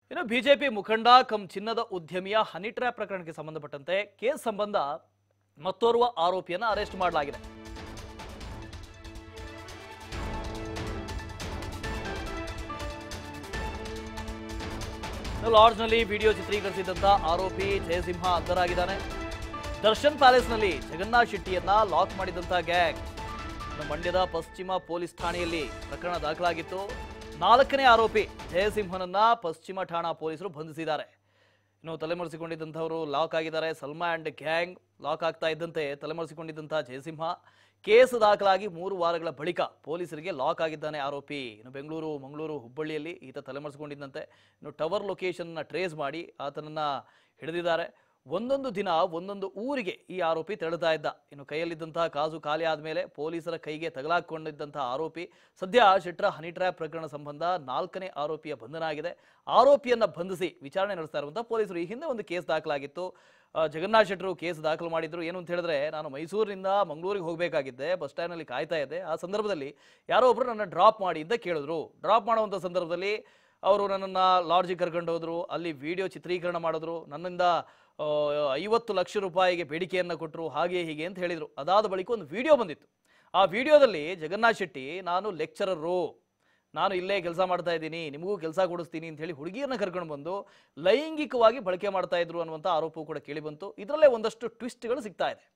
ಇನ್ನು ಬಿಜೆಪಿ ಮುಖಂಡ ಕಂ ಚಿನ್ನದ ಉದ್ಯಮಿಯ ಹನಿ ಟ್ರ್ಯಾಪ್ ಪ್ರಕರಣಕ್ಕೆ ಸಂಬಂಧಪಟ್ಟಂತೆ ಕೇಸ್ ಸಂಬಂಧ ಮತ್ತೋರ್ವ ಆರೋಪಿಯನ್ನ ಅರೆಸ್ಟ್ ಮಾಡಲಾಗಿದೆ ಇನ್ನು ಲಾಡ್ಜ್ನಲ್ಲಿ ವಿಡಿಯೋ ಚಿತ್ರೀಕರಿಸಿದಂತ ಆರೋಪಿ ಜಯಸಿಂಹ ಅಂಧರಾಗಿದ್ದಾನೆ ದರ್ಶನ್ ಪ್ಯಾಲೇಸ್ನಲ್ಲಿ ಜಗನ್ನಾಥ್ ಶೆಟ್ಟಿಯನ್ನ ಲಾಕ್ ಮಾಡಿದಂತ ಗ್ಯಾಂಗ್ ಇನ್ನು ಮಂಡ್ಯದ ಪಶ್ಚಿಮ ಪೊಲೀಸ್ ಠಾಣೆಯಲ್ಲಿ ಪ್ರಕರಣ ದಾಖಲಾಗಿತ್ತು ನಾಲ್ಕನೇ ಆರೋಪಿ ಜಯಸಿಂಹನನ್ನ ಪಶ್ಚಿಮ ಠಾಣಾ ಪೊಲೀಸರು ಬಂಧಿಸಿದ್ದಾರೆ ಇನ್ನು ತಲೆಮರೆಸಿಕೊಂಡಿದ್ದಂಥವರು ಲಾಕ್ ಆಗಿದ್ದಾರೆ ಸಲ್ಮಾ ಅಂಡ್ ಗ್ಯಾಂಗ್ ಲಾಕ್ ಆಗ್ತಾ ಇದ್ದಂತೆ ತಲೆಮರೆಸಿಕೊಂಡಿದ್ದಂಥ ಜಯಸಿಂಹ ಕೇಸ್ ದಾಖಲಾಗಿ ಮೂರು ವಾರಗಳ ಬಳಿಕ ಪೊಲೀಸರಿಗೆ ಲಾಕ್ ಆಗಿದ್ದಾನೆ ಆರೋಪಿ ಇನ್ನು ಬೆಂಗಳೂರು ಮಂಗಳೂರು ಹುಬ್ಬಳ್ಳಿಯಲ್ಲಿ ಈತ ತಲೆಮರೆಸಿಕೊಂಡಿದ್ದಂತೆ ಇನ್ನು ಟವರ್ ಲೊಕೇಶನ್ನ ಟ್ರೇಸ್ ಮಾಡಿ ಆತನನ್ನ ಹಿಡಿದಿದ್ದಾರೆ ಒಂದೊಂದು ದಿನ ಒಂದೊಂದು ಊರಿಗೆ ಈ ಆರೋಪಿ ತೆರಳುತ್ತಾ ಇದ್ದ ಇನ್ನು ಕೈಯಲ್ಲಿದ್ದಂತಹ ಕಾಸು ಖಾಲಿ ಆದಮೇಲೆ ಪೊಲೀಸರ ಕೈಗೆ ತಗಲಾಕೊಂಡಿದ್ದಂತಹ ಆರೋಪಿ ಸದ್ಯ ಶೆಟ್ರ ಹನಿ ಟ್ರ್ಯಾಪ್ ಪ್ರಕರಣ ಸಂಬಂಧ ನಾಲ್ಕನೇ ಆರೋಪಿಯ ಬಂಧನ ಆಗಿದೆ ಆರೋಪಿಯನ್ನ ಬಂಧಿಸಿ ವಿಚಾರಣೆ ನಡೆಸ್ತಾ ಇರುವಂತಹ ಪೊಲೀಸರು ಈ ಹಿಂದೆ ಒಂದು ಕೇಸ್ ದಾಖಲಾಗಿತ್ತು ಆ, ಜಗನ್ನಾಥ್ ಶೆಟ್ಟರು ಕೇಸ್ ದಾಖಲು ಮಾಡಿದ್ರು ಏನು ಅಂತ ಹೇಳಿದ್ರೆ ನಾನು ಮೈಸೂರಿನಿಂದ ಮಂಗಳೂರಿಗೆ ಹೋಗಬೇಕಾಗಿದ್ದೆ ಬಸ್ ಸ್ಟ್ಯಾಂಡ್ನಲ್ಲಿ ಕಾಯ್ತಾ ಇದ್ದೆ ಆ ಸಂದರ್ಭದಲ್ಲಿ ಯಾರೋ ಒಬ್ರು ನನ್ನ ಡ್ರಾಪ್ ಮಾಡಿ ಅಂತ ಕೇಳಿದ್ರು ಡ್ರಾಪ್ ಮಾಡುವಂಥ ಸಂದರ್ಭದಲ್ಲಿ ಅವರು ನನ್ನನ್ನು ಲಾಡ್ಜಿಗೆ ಕರ್ಕೊಂಡು ಹೋದ್ರು ಅಲ್ಲಿ ವಿಡಿಯೋ ಚಿತ್ರೀಕರಣ ಮಾಡಿದ್ರು ನನ್ನಿಂದ ಆ, ಐವತ್ತು ಲಕ್ಷ ರೂಪಾಯಿಗೆ ಬೇಡಿಕೆಯನ್ನು ಕೊಟ್ಟರು ಹಾಗೆ ಹೀಗೆ ಅಂತ ಹೇಳಿದರು ಅದಾದ ಬಳಿಕ ಒಂದು ವಿಡಿಯೋ ಬಂದಿತ್ತು ಆ ವಿಡಿಯೋದಲ್ಲಿ ಜಗನ್ನಾಥ್ ಶೆಟ್ಟಿ ನಾನು ಲೆಕ್ಚರರು ನಾನು ಇಲ್ಲೇ ಕೆಲಸ ಮಾಡ್ತಾ ಇದ್ದೀನಿ ನಿಮಗೂ ಕೆಲಸ ಕೊಡಿಸ್ತೀನಿ ಅಂತ ಹೇಳಿ ಹುಡುಗಿಯನ್ನ ಕರ್ಕೊಂಡು ಬಂದು ಲೈಂಗಿಕವಾಗಿ ಬಳಕೆ ಮಾಡ್ತಾ ಇದ್ರು ಅನ್ನುವಂಥ ಆರೋಪವೂ ಕೂಡ ಕೇಳಿ ಬಂತು ಇದರಲ್ಲೇ ಒಂದಷ್ಟು ಟ್ವಿಸ್ಟ್ಗಳು ಸಿಗ್ತಾ ಇದೆ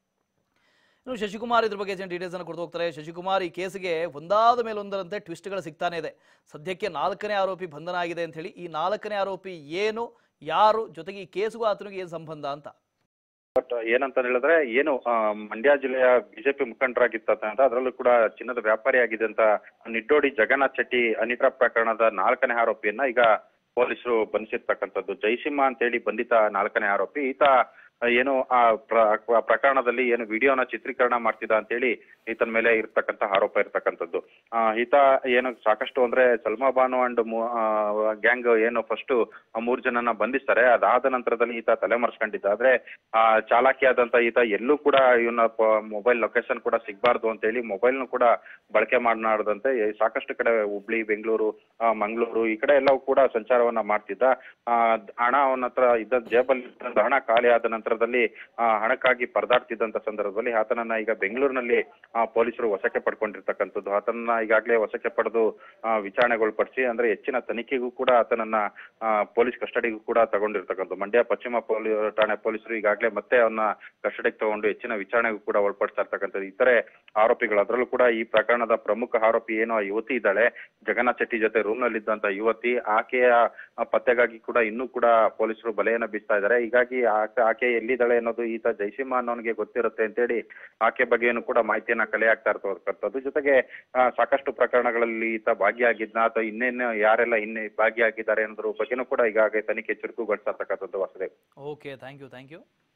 ಇನ್ನು ಶಶಿಕುಮಾರ್ ಇದ್ರ ಬಗ್ಗೆ ಡೀಟೇಲ್ಸ್ ಅನ್ನು ಕೊಡ್ತು ಹೋಗ್ತಾರೆ ಶಶಿಕುಮಾರ್ ಈ ಕೇಸಿಗೆ ಒಂದಾದ ಮೇಲೆ ಒಂದರಂತೆ ಟ್ವಿಸ್ಟ್ಗಳು ಸಿಗ್ತಾನೆ ಇದೆ ಸದ್ಯಕ್ಕೆ ನಾಲ್ಕನೇ ಆರೋಪಿ ಬಂಧನ ಆಗಿದೆ ಅಂತ ಹೇಳಿ ಈ ನಾಲ್ಕನೇ ಆರೋಪಿ ಏನು ಯಾರು ಜೊತೆಗೆ ಈ ಕೇಸ್ಗೂ ಆತನಿಗೆ ಏನು ಸಂಬಂಧ ಅಂತ ಬಟ್ ಏನಂತ ಹೇಳಿದ್ರೆ ಏನು ಆ, ಮಂಡ್ಯ ಜಿಲ್ಲೆಯ ಬಿಜೆಪಿ ಮುಖಂಡರಾಗಿತ್ತ ಅಂತ ಅದರಲ್ಲೂ ಕೂಡ ಚಿನ್ನದ ವ್ಯಾಪಾರಿ ಆಗಿದೆ ಅಂತ ನಿಡ್ಡೋಡಿ ಜಗನ್ನಾಥ್ ಶೆಟ್ಟಿ ಅನಿತಾ ಪ್ರಕರಣದ ನಾಲ್ಕನೇ ಆರೋಪಿಯನ್ನ ಈಗ ಪೊಲೀಸರು ಬಂಧಿಸಿರ್ತಕ್ಕಂಥದ್ದು ಜೈಸಿಂಹ ಅಂತೇಳಿ ಬಂಧಿತ ನಾಲ್ಕನೇ ಆರೋಪಿ ಈತ ಏನು ಆ ಪ್ರ- ಪ್ರಕರಣದಲ್ಲಿ ಏನು ವಿಡಿಯೋನ ಚಿತ್ರೀಕರಣ ಮಾಡ್ತಿದ್ದ ಅಂತೇಳಿ ಈತನ ಮೇಲೆ ಇರ್ತಕ್ಕಂಥ ಆರೋಪ ಇರ್ತಕ್ಕಂಥದ್ದು ಆ, ಈತ ಏನು ಸಾಕಷ್ಟು ಅಂದ್ರೆ ಸಲ್ಮಾ ಬಾನು ಅಂಡ್ ಗ್ಯಾಂಗ್ ಏನು ಫಸ್ಟ್ ಮೂರ್ ಜನನ ಬಂಧಿಸ್ತಾರೆ ಅದಾದ ನಂತರದಲ್ಲಿ ಈತ ತಲೆಮರೆಸ್ಕೊಂಡಿದ್ದ ಆದ್ರೆ ಆ ಚಾಲಾಕಿಯಾದಂತ ಈತ ಎಲ್ಲೂ ಕೂಡ ಇವನ ಮೊಬೈಲ್ ಲೊಕೇಶನ್ ಕೂಡ ಸಿಗ್ಬಾರ್ದು ಅಂತ ಹೇಳಿ ಮೊಬೈಲ್ ಕೂಡ ಬಳಕೆ ಮಾಡನಾಡದಂತೆ ಸಾಕಷ್ಟು ಕಡೆ ಹುಬ್ಳಿ ಬೆಂಗಳೂರು ಆ, ಮಂಗಳೂರು ಈ ಕಡೆ ಎಲ್ಲವೂ ಕೂಡ ಸಂಚಾರವನ್ನ ಮಾಡ್ತಿದ್ದ ಆ, ಹಣ ಅವನ ಹತ್ರ ಇದ್ದ ಜೇಬಲ್ಲಿ ಇದ್ದಂತ ಹಣ ಖಾಲಿ ಆದ ನಂತರದಲ್ಲಿ ಆ, ಹಣಕ್ಕಾಗಿ ಪರದಾಡ್ತಿದ್ದಂತ ಸಂದರ್ಭದಲ್ಲಿ ಆತನನ್ನ ಈಗ ಬೆಂಗಳೂರಿನಲ್ಲಿ ಆ, ಪೊಲೀಸರು ವಶಕ್ಕೆ ಪಡ್ಕೊಂಡಿರ್ತಕ್ಕಂಥದ್ದು ಆತನನ್ನ ಈಗಾಗಲೇ ವಶಕ್ಕೆ ಪಡೆದು ಆ, ವಿಚಾರಣೆಗೊಳಪಡಿಸಿ ಅಂದ್ರೆ ಹೆಚ್ಚಿನ ತನಿಖೆಗೂ ಕೂಡ ಆತನನ್ನ ಆ, ಪೊಲೀಸ್ ಕಸ್ಟಡಿಗೂ ಕೂಡ ತಗೊಂಡಿರ್ತಕ್ಕಂಥ ಮಂಡ್ಯ ಪಶ್ಚಿಮ ಪೊಲೀ ಠಾಣೆ ಪೊಲೀಸರು ಈಗಾಗಲೇ ಮತ್ತೆ ಅವನ್ನ ಕಸ್ಟಡಿಗೆ ತಗೊಂಡು ಹೆಚ್ಚಿನ ವಿಚಾರಣೆಗೂ ಕೂಡ ಒಳಪಡಿಸ್ತಾ ಇರ್ತಕ್ಕಂಥದ್ದು ಇತರೆ ಆರೋಪಿಗಳು ಅದರಲ್ಲೂ ಕೂಡ ಈ ಪ್ರಕರಣದ ಪ್ರಮುಖ ಆರೋಪಿ ಏನೋ ಆ ಯುವತಿ ಇದ್ದಾಳೆ ಜಗನ್ನಾಥ್ ಶೆಟ್ಟಿ ಜೊತೆ ರೂಮ್ ನಲ್ಲಿದ್ದಂತ ಯುವತಿ ಆಕೆಯ ಆ, ಪತ್ತೆಗಾಗಿ ಕೂಡ ಇನ್ನೂ ಕೂಡ ಪೊಲೀಸರು ಬಲೆಯನ್ನ ಬೀಸ್ತಾ ಇದ್ದಾರೆ ಹೀಗಾಗಿ ಆಕೆ ಆಕೆ ಎಲ್ಲಿದ್ದಾಳೆ ಅನ್ನೋದು ಈತ ಜೈಸಿಂಹ ಅನ್ನೋನಿಗೆ ಗೊತ್ತಿರುತ್ತೆ ಅಂತೇಳಿ ಆಕೆ ಬಗ್ಗೆನೂ ಕೂಡ ಮಾಹಿತಿಯನ್ನ ಕಲೆ ಆಗ್ತಾ ಇರ್ತಕ್ಕಂಥದ್ದು ಜೊತೆಗೆ ಆ, ಸಾಕಷ್ಟು ಪ್ರಕರಣಗಳಲ್ಲಿ ಈತ ಭಾಗಿಯಾಗಿದ್ನ ಅಥವಾ ಇನ್ನೇನು ಯಾರೆಲ್ಲ ಇನ್ನೇ ಭಾಗಿಯಾಗಿದ್ದಾರೆ ಅನ್ನೋದ್ರ ಬಗ್ಗೆನೂ ಕೂಡ ಈಗಾಗಲೇ ತನಿಖೆ ಚುರುಕುಗೊಳಿಸ್ತಾ ಇರ್ತಕ್ಕಂಥದ್ದು Vasudev okay thank you thank you